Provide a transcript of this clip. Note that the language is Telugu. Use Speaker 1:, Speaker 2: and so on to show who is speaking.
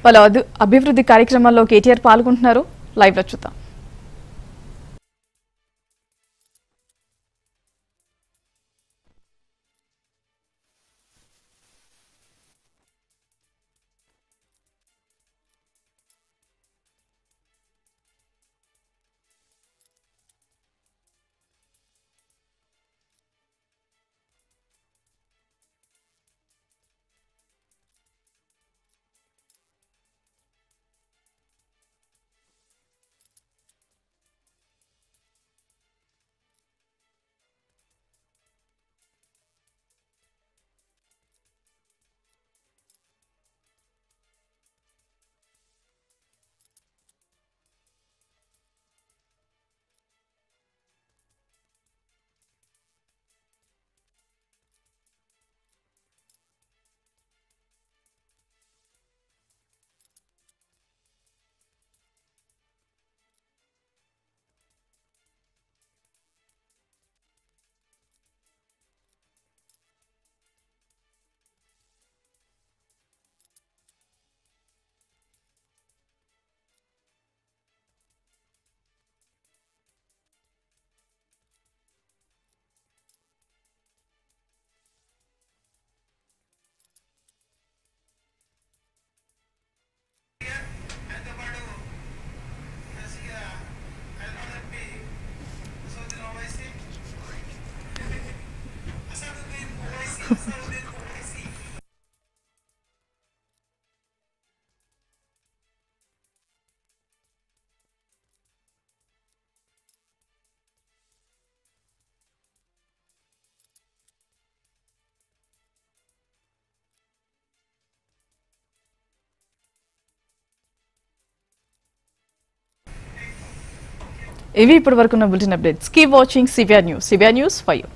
Speaker 1: పలు అదు- అభివృద్ధి కార్యక్రమాల్లో కేటీఆర్ పాల్గొంటున్నారు లైవ్ లో చూద్దాం ఇవి ఇప్పటి వరకు ఉన్న bulletin updates keep watching CVR news CVR news five